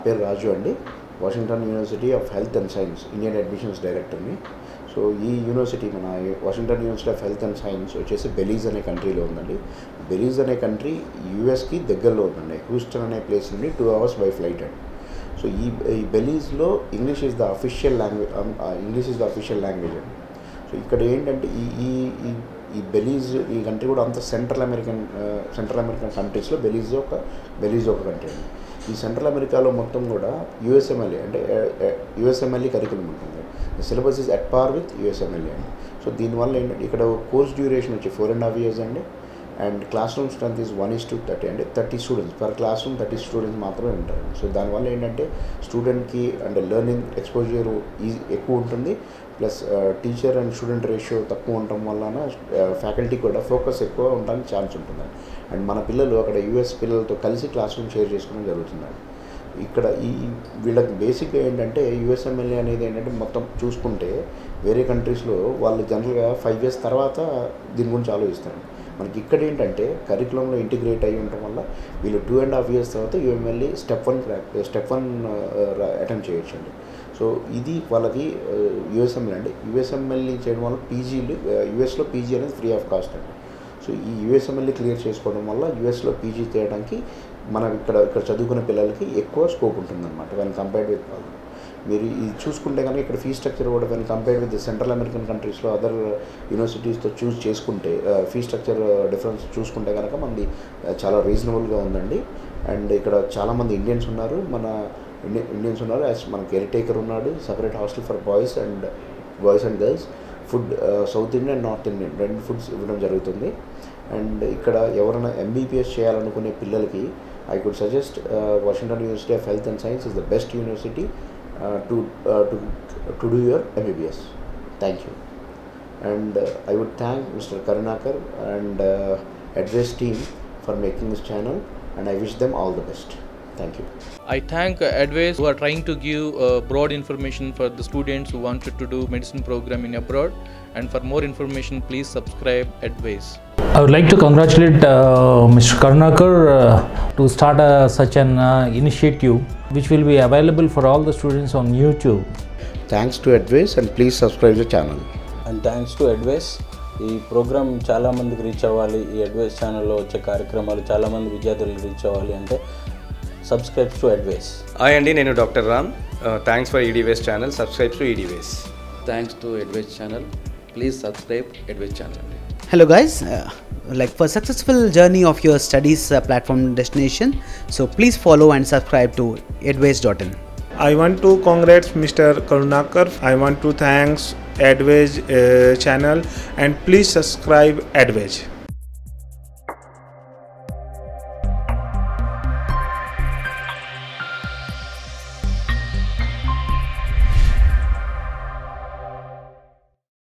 పేరు రాజు అండి Washington University of Health and Science Indian admissions డైరెక్టర్ని సో ఈ యూనివర్సిటీ మన Washington University of Health and Science వచ్చేసి బెలీజ్ అనే కంట్రీలో ఉందండి బెలీజ్ అనే కంట్రీ యూఎస్కి దగ్గరలో ఉందండి హ్యూస్టన్ అనే ప్లేస్ నుండి టూ అవర్స్ బై ఫ్లైట్ అండి సో ఈ ఈ బెలీజ్లో English is the official language English is the official language అండి సో ఇక్కడ ఏంటంటే ఈ ఈ ఈ ఈ బెలీజ్ ఈ కంట్రీ కూడా అంత సెంట్రల్ అమెరికన్ సెంట్రల్ అమెరికన్ కంట్రీస్లో బెలీజ్ ఒక బెలీజ్ ఒక కంట్రీ అండి ఈ సెంట్రల్ అమెరికాలో మొత్తం కూడా యూఎస్ఎంఎల్ఏ అంటే యూఎస్ఎంఎల్ఏ కరికులం ఉంటుంది syllabus is at par with USMLE అండి సో దీనివల్ల ఏంటంటే ఇక్కడ కోర్స్ డ్యూరేషన్ వచ్చి ఫోర్ అండ్ హాఫ్ ఇయర్స్ అండి and classroom strength is one is to thirty అంటే thirty students per classroom thirty students మాత్రమే ఉంటారు సో దానివల్ల ఏంటంటే స్టూడెంట్కి అంటే లెర్నింగ్ ఎక్స్పోజర్ ఈజీ ఎక్కువ ఉంటుంది plus teacher and student ratio తక్కువ ఉండటం వలన ఫ్యాకల్టీ కూడా ఫోకస్ ఎక్కువ ఉండడానికి ఛాన్స్ ఉంటుంది అండ్ మన పిల్లలు అక్కడ యూఎస్ పిల్లలతో కలిసి క్లాస్ రూమ్ షేర్ చేసుకోవడం జరుగుతుందండి ఇక్కడ ఈ వీళ్ళకి బేసిక్గా ఏంటంటే యూఎస్ఎంఎల్ఏ అనేది ఏంటంటే మొత్తం చూసుకుంటే వేరే కంట్రీస్లో వాళ్ళు జనరల్గా ఫైవ్ ఇయర్స్ తర్వాత దీని గురించి ఆలోచిస్తారు మనకి ఇక్కడ ఏంటంటే కరికులంలో ఇంటిగ్రేట్ అయ్యి ఉండటం వల్ల వీళ్ళు టూ అండ్ హాఫ్ ఇయర్స్ తర్వాత USMLE step one step one attempt చేయొచ్చు అండి సో ఇది వాళ్ళకి యూఎస్ఎంఎల్ అండి యూఎస్ఎంఎల్ఈ చేయడం వల్ల పీజీలు యూఎస్లో పీజీ అనేది ఫ్రీ ఆఫ్ కాస్ట్ అండి సో ఈ యూఎస్ఎంఎల్ఈ క్లియర్ చేసుకోవడం వల్ల యూఎస్లో పీజీ చేయడానికి మనం ఇక్కడ ఇక్కడ చదువుకునే పిల్లలకి ఎక్కువ స్కోప్ ఉంటుందన్నమాట వెన్ కంపేర్డ్ విత్ వాళ్ళు మీరు ఇది చూసుకుంటే కనుక ఇక్కడ ఫీ స్ట్రక్చర్ కూడా when compared with Central American కంట్రీస్లో అదర్ యూనివర్సిటీస్తో చూస్ చేసుకుంటే ఫీ స్ట్రక్చర్ డిఫరెన్స్ చూసుకుంటే కనుక మనది చాలా రీజనబుల్గా ఉందండి అండ్ ఇక్కడ చాలామంది ఇండియన్స్ ఉన్నారు మన ఇండియన్ ఇండియన్స్ ఉన్నారు యాజ్ మన కేర్ టేకర్ ఉన్నాడు separate hostel for boys and boys and girls food South Indian and North Indian రెండు ఫుడ్స్ ఇవ్వడం జరుగుతుంది అండ్ ఇక్కడ ఎవరైనా ఎంబీబీఎస్ చేయాలనుకునే పిల్లలకి I could suggest Washington University of Health and Science is the best university to to to do your MBBS thank you and I would thank mister Karunakar and address team for making this channel and I wish them all the best thank you I thank uh, Adways who are trying to give uh, broad information for the students who wanted to do medicine program in abroad. And for more information, please subscribe Adways. I would like to congratulate uh, Mr. Karnakar uh, to start uh, such an uh, initiative which will be available for all the students on YouTube. Thanks to Advice and please subscribe the channel and thanks to Advice ఈ program చాలామందికి reach అవ్వాలి ఈ advice ఛానల్లో వచ్చే కార్యక్రమాలు చాలామంది విద్యార్థులకు reach అవ్వాలి అంటే సబ్స్క్రైబ్ టు అడ్వైస్ హాయ్ అండి నేను doctor Ram thanks for Edways channel subscribe to Edways thanks to Advice channel. Please subscribe Advice channel. hello guys uh, like for successful journey of your studies uh, platform destination so please follow and subscribe to adways.in I want to congrats Mr. Karunakar. I want to thanks Advage uh, channel and please subscribe Advage.